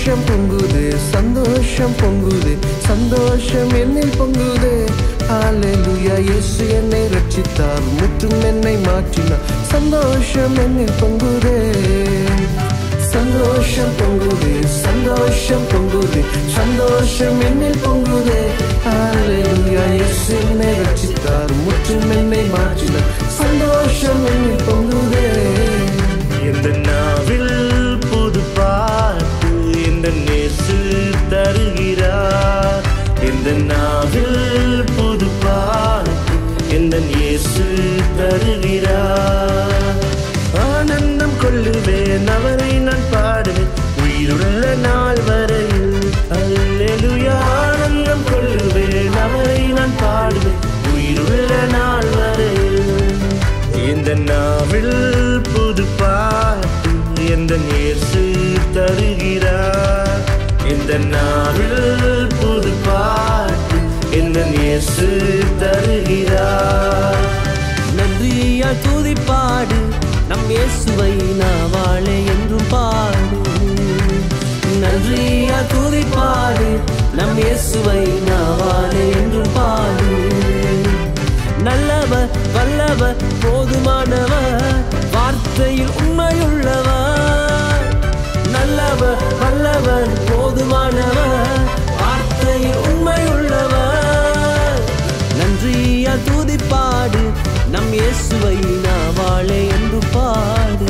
சந்தோஷம் பொங்குது சந்தோஷம் பொங்குது சந்தோஷம் என்னில் பொங்குது ஹalleluya இயேசு என்னை ரட்சித்தார் முற்றும் என்னை மாற்றினார் சந்தோஷம் என்னில் பொங்குதே சந்தோஷம் பொங்குது சந்தோஷம் பொங்குது சந்தோஷம் என்னில் பொங்குதே ஹalleluya இயேசு என்னை ரட்சித்தார் முற்றும் என்னை மாற்றினார் சந்தோஷம் என்னில் பொங்குதே இந்த நாவில் புது பாட்டு இந்த நேசு தருகிறார் இந்த நாவில் புது பாட்டு இந்த இயேசு தருகிறார் ஆனந்தம் கொள்ளுவேன் அவரை நான் பாடுவேன் உயிருள்ள நாள் வரையில் அல்லேலூயா ஆனந்தம் கொள்ளுவேன் அவரை நான் பாடுவேன் உயிருள்ள நாள் வரையில் இந்த நாவில் புது பாட்டு எந்த நேசு தருகிறார் இந்த நாவில் புது பாட்டு எந்த நேசு தருகிறார் நன்றியால் துதிப்பாடு நம் இயேசுவை நாவாழே என்றும் பாடு நன்றியால் துதிப்பாடு நம் இயேசுவை நாவாழே என்றும் பாடு நல்லவர் வல்லவர் போதுமானவர் வார்த்தையில் உண்மையுள்ளவர் நல்லவர் வல்லவர் போதுமானவர் வார்த்தையில் உண்மையுள்ளவர் நன்றியா துதிப்பாடு நம் இயேசுவை நாவாழே என்று பாடு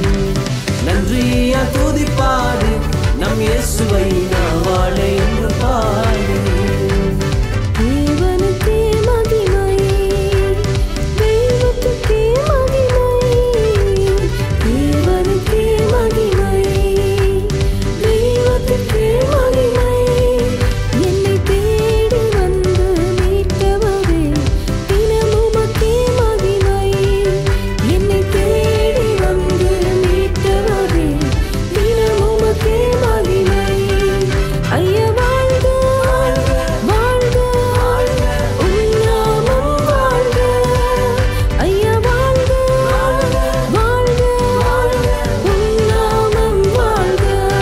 நன்றியா துதிப்பாடு நம் இயேசுவை நாவாழே என்று பாடு தேவனுக்கே மகிமை தெய்வத்துக்கே மகிமை தேவனுக்கே மகிமை தெய்வத்துக்கே மகிமை என்னை தேடி வந்து மீட்டவரே தினமுமக்கே மகிமை என்னை தேடி வந்து மீட்டவரே தினமுமக்கே மகிமை ஐயா வாழ்க வாழ்க உன்னாமம் வாழ்க ஐயா வாழ்க வாழ்க உன்னாமம் வாழ்க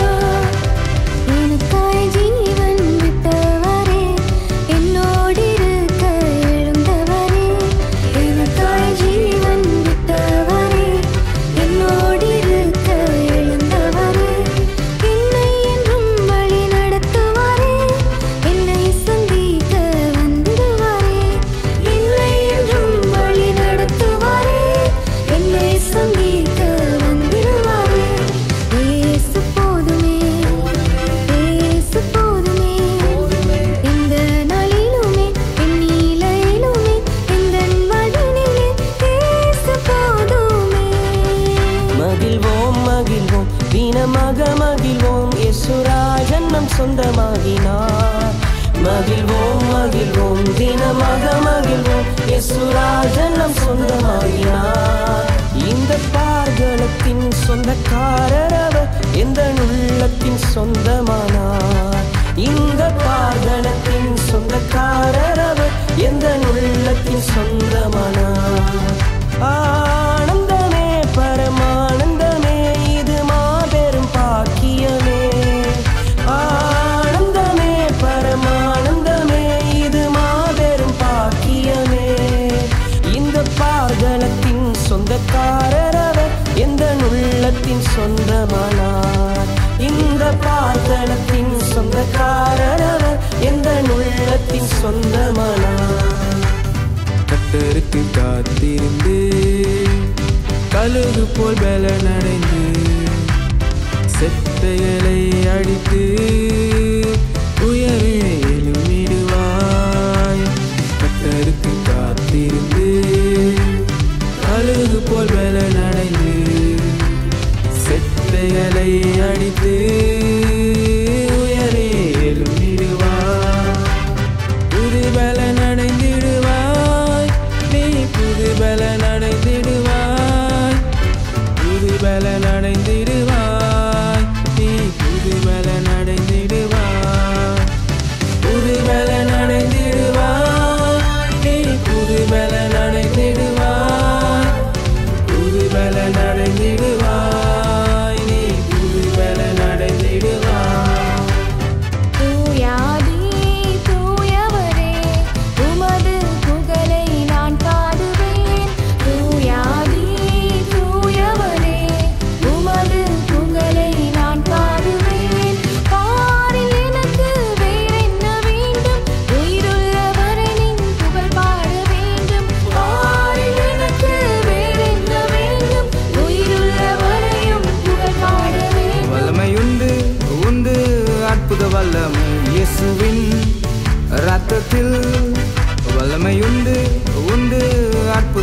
எனக்காய் ஜீவன் விட்டவரே என்னோடிருக்க எழுந்தவரே எனக்காய் ஜீவன் விட்டவரே என்னோடிருக்க எழுந்தவரே என்னை என்றும் வழி நடத்துவாரே என்னை சந்திக்க வந்திடுவாரே என்னை என்றும் வழி நடத்துவாரே என்னை சந்திக்க வந்திடுவாரே இயேசு போதுமே இயேசு போதுமே இந்த நாளிலுமே என் நீலையிலுமே இந்த வாழ்வினிலே இயேசு போதுமே மகிழ்வோம் மகிழ்வோம் தீனமாக மகிழ்வோம் இயேசுராஜன் நம் சொந்தமாகினார் மகிழ்வோம் மகிழ்வோம் தீனமாக மகிழ்வோம் இயேசுராஜன் நம் சொந்தமாகினார் இந்த பார்கலத்தின் சொந்தக்காரர் அவர் எந்த உள்ளத்தின் சொந்தமானார் இந்த பார்கலத்தின் சொந்தக்காரர் அவர் எந்த உள்ளத்தின் சொந்தமானார் ஆனந்தமே பரமானந்தமே இது மாபெரும் பாக்கியமே ஆனந்தமே பரமானந்தமே இது மாபெரும் பாக்கியமே இந்த பார்கலத்தின் சொந்தக்காரர் அவர் எந்த உள்ளத்தின் சொந்தமானார் இந்த பார்கலத்தின் சொந்தக்காரர் அவர் எந்த உள்ளத்தின் சொந்தமானார் கட்டருக்கு காத்திருந்து கழுகு போல் பலனடைந்து செத்தைகளை அடித்து உயரிழ எழுமிடுவாய் கட்டருக்கு காத்திருந்து கழுகு போல் பலனடைந்து செத்தைகளை அடித்து உயரே எழுமிடுவாய் புது பலன் அடைந்திடுவாய் நீ புது பலன் அடைந்திடுவாய் புது பலன் அடைந்திடுவாய் நீ புது பலன் அடைந்திடுவாய்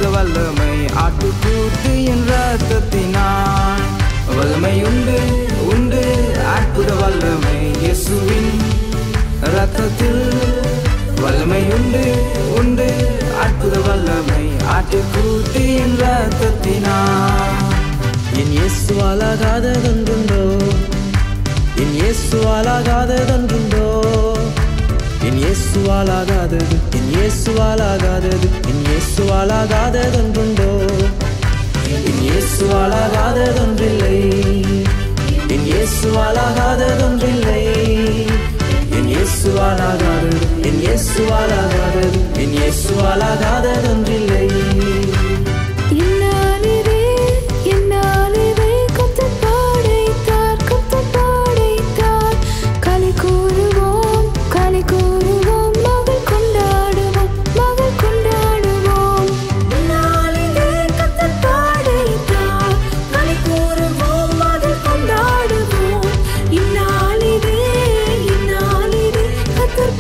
அற்புத வல்லமை ஆட்டுக்கூத்து என் ரத்தத்தினான் வல்லமை உண்டு உண்டு அற்புத வல்லமை இயேசுவின் ரத்தத்தில் வல்லமை உண்டு உண்டு அற்புத வல்லமை ஆட்டுக்கூத்து என் ரத்தத்தினான் என் இயேசுவால் ஆகாததொன்றுண்டோ என் இயேசுவால் ஆகாததொன்றுண்டோ என் இயேசுவால் ஆகாதது என் இயேசுவால் ஆகாதது என் இயேசுவால் ஆகாததொன்றுண்டோ என் இயேசுவால் ஆகாததொன்றில்லை என் இயேசுவால் ஆகாததொன்றில்லை என் இயேசுவால் ஆகாதது என் இயேசுவால் ஆகாதது என் இயேசுவால் ஆகாததொன்றில்லை இன்னாலிலே இன்னாலிலே கத்தர் படைத்தார் கத்தர் படைத்தார் களி கூறுவோம் களி கூறுவோம் மகள் கொண்டாடுவோம் மகள் கொண்டாடுவோம் இன்னாலிலே கத்தர் படைத்தார் களி கூறுவோம் மகள் கொண்டாடுவோம் இன்னாலிலே இன்னாலிலே கத்தர்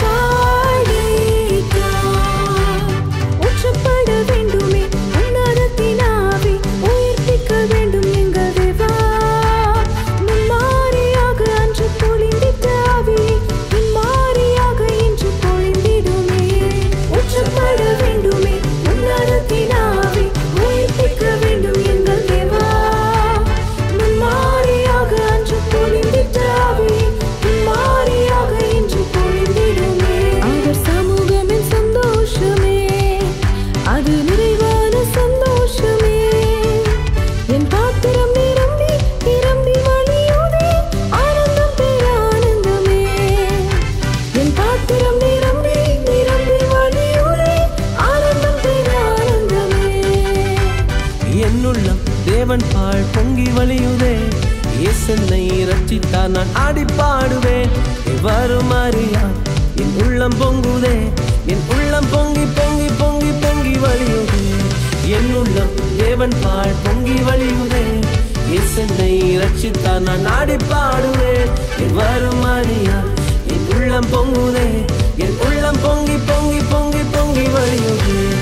படைத்தார் ஊற்றப்பட வேண்டுமே உன்னதத்தினாவி உயிர்ப்பிக்க வேண்டும் எங்கள் தேவா மும்மாரியாக அன்று பொழிந்திட்ட ஆவி இம்மாரியாக இன்று பொழிந்திடுமே ஊற்றப்பட வேண்டுமே உன்னதத்தினாவி உயிர்ப்பிக்க வேண்டும் எங்கள் தேவா மும்மாரியாக அன்று பொழிந்திட்ட ஆவி இம்மாரியாக இன்று பொழிந்திடுமே அவர் சமூகமின் சந்தோஷமே அது நிறைவான சந்தோஷமே என் பாத்திரம் நிரம்பி நிரம்பி வழியுதே ஆனந்தம் பேரானந்தமே என் பாத்திரம் நிரம்பி நிரம்பி வழியுதே ஆனந்தம் பேரானந்தமே என்னுள்ளம் தேவன் பாழ் பொங்கி வழியுதே இயேசன்னை ரட்சித்தார் நான் ஆடி பாடுவேன் வரும் அறியா என் உள்ளம் பொங்குதே என் உள்ளம் பொங்கி பொங்கி பொங்கி பொங்கி வழியுதே என் உள்ளம் தேவன் பாழ் பொங்கி வழியுதே இயேசன்னை ரட்சித்தார் நான் ஆடி பாடுவேன் வரும் அறியா என் உள்ளம் பொங்குதே என் உள்ளம் பொங்கி பொங்கி பொங்கி பொங்கி வழியுதே